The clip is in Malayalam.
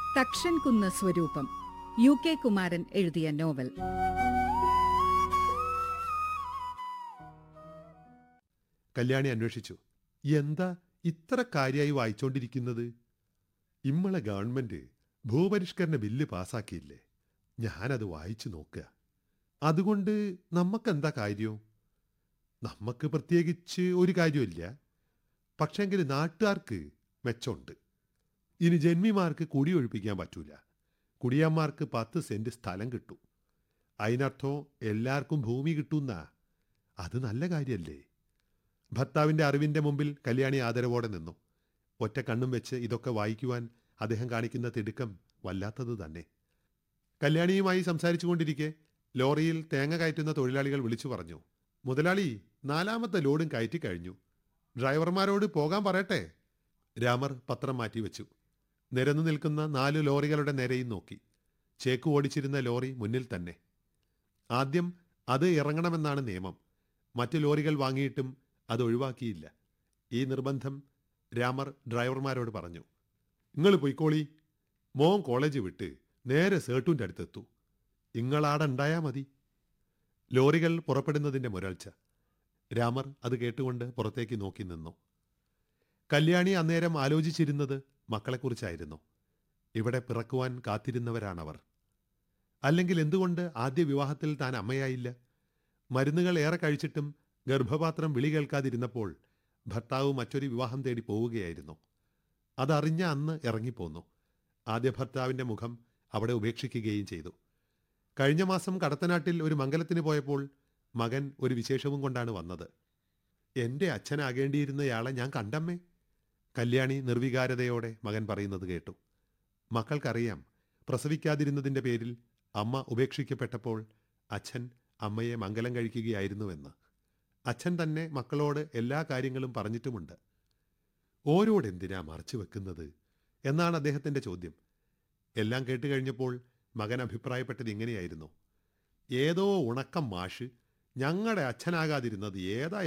തക്ഷൻ കുന്ന് സ്വരൂപം യു കെ കുമാരൻ എഴുതിയ നോവൽ കല്യാണി അന്വേഷിച്ചു എന്താ ഇത്ര കാര്യമായി വായിച്ചോണ്ടിരിക്കുന്നത് ഇമ്മളെ ഗവൺമെന്റ് ഭൂപരിഷ്കരണ ബില്ല് പാസാക്കിയില്ലേ ഞാനത് വായിച്ചു നോക്കുക അതുകൊണ്ട് നമുക്കെന്താ കാര്യം നമുക്ക് പ്രത്യേകിച്ച് ഒരു കാര്യമില്ല പക്ഷെങ്കിൽ നാട്ടുകാർക്ക് മെച്ചമുണ്ട് ഇനി ജന്മിമാർക്ക് കുടിയൊഴിപ്പിക്കാൻ പറ്റൂല കുടിയന്മാർക്ക് പത്ത് സെന്റ് സ്ഥലം കിട്ടും അതിനർത്ഥം എല്ലാവർക്കും ഭൂമി കിട്ടുന്ന അത് നല്ല കാര്യമല്ലേ ഭർത്താവിന്റെ അറിവിന്റെ മുമ്പിൽ കല്യാണി ആദരവോടെ നിന്നു ഒറ്റ കണ്ണും വെച്ച് ഇതൊക്കെ വായിക്കുവാൻ അദ്ദേഹം കാണിക്കുന്ന തിടുക്കം വല്ലാത്തത് തന്നെ കല്യാണിയുമായി സംസാരിച്ചുകൊണ്ടിരിക്കെ ലോറിയിൽ തേങ്ങ കയറ്റുന്ന തൊഴിലാളികൾ വിളിച്ചു പറഞ്ഞു മുതലാളി നാലാമത്തെ ലോഡും കയറ്റി കഴിഞ്ഞു ഡ്രൈവർമാരോട് പോകാൻ പറയട്ടെ രാമർ പത്രം മാറ്റിവെച്ചു നിരന്നു നിൽക്കുന്ന നാല് ലോറികളുടെ നേരെയും നോക്കി ചേക്ക് ഓടിച്ചിരുന്ന ലോറി മുന്നിൽ തന്നെ ആദ്യം അത് ഇറങ്ങണമെന്നാണ് നിയമം മറ്റു ലോറികൾ വാങ്ങിയിട്ടും അത് ഒഴിവാക്കിയില്ല ഈ നിർബന്ധം രാമർ ഡ്രൈവർമാരോട് പറഞ്ഞു നിങ്ങൾ പൊയ്ക്കോളി മോൻ കോളേജ് വിട്ട് നേരെ സേട്ടുവിൻ്റെ അടുത്തെത്തു ഇങ്ങളാടെ ഉണ്ടായാ മതി ലോറികൾ പുറപ്പെടുന്നതിൻ്റെ മുരൾച്ച രാമർ അത് കേട്ടുകൊണ്ട് പുറത്തേക്ക് നോക്കി നിന്നു കല്യാണി അന്നേരം ആലോചിച്ചിരുന്നത് മക്കളെക്കുറിച്ചായിരുന്നു ഇവിടെ പിറക്കുവാൻ കാത്തിരുന്നവരാണവർ അല്ലെങ്കിൽ എന്തുകൊണ്ട് ആദ്യ വിവാഹത്തിൽ താൻ അമ്മയായില്ല മരുന്നുകൾ ഏറെ കഴിച്ചിട്ടും ഗർഭപാത്രം വിളി കേൾക്കാതിരുന്നപ്പോൾ ഭർത്താവ് മറ്റൊരു വിവാഹം തേടി പോവുകയായിരുന്നു അതറിഞ്ഞ അന്ന് ഇറങ്ങിപ്പോന്നു ആദ്യ ഭർത്താവിൻ്റെ മുഖം അവിടെ ഉപേക്ഷിക്കുകയും ചെയ്തു കഴിഞ്ഞ മാസം കടത്തനാട്ടിൽ ഒരു മംഗലത്തിന് പോയപ്പോൾ മകൻ ഒരു വിശേഷവും കൊണ്ടാണ് വന്നത് എൻ്റെ അച്ഛനാകേണ്ടിയിരുന്നയാളെ ഞാൻ കണ്ടമ്മേ കല്യാണി നിർവികാരതയോടെ മകൻ പറയുന്നത് കേട്ടു മക്കൾക്കറിയാം പ്രസവിക്കാതിരുന്നതിൻ്റെ പേരിൽ അമ്മ ഉപേക്ഷിക്കപ്പെട്ടപ്പോൾ അച്ഛൻ അമ്മയെ മംഗലം കഴിക്കുകയായിരുന്നുവെന്ന് അച്ഛൻ തന്നെ മക്കളോട് എല്ലാ കാര്യങ്ങളും പറഞ്ഞിട്ടുമുണ്ട് ഓരോടെന്തിനാ മറച്ചു വെക്കുന്നത് എന്നാണ് അദ്ദേഹത്തിൻ്റെ ചോദ്യം എല്ലാം കേട്ട് കഴിഞ്ഞപ്പോൾ മകൻ അഭിപ്രായപ്പെട്ടത് ഇങ്ങനെയായിരുന്നു ഏതോ ഉണക്കം മാഷ് ഞങ്ങളുടെ അച്ഛനാകാതിരുന്നത് ഏതാ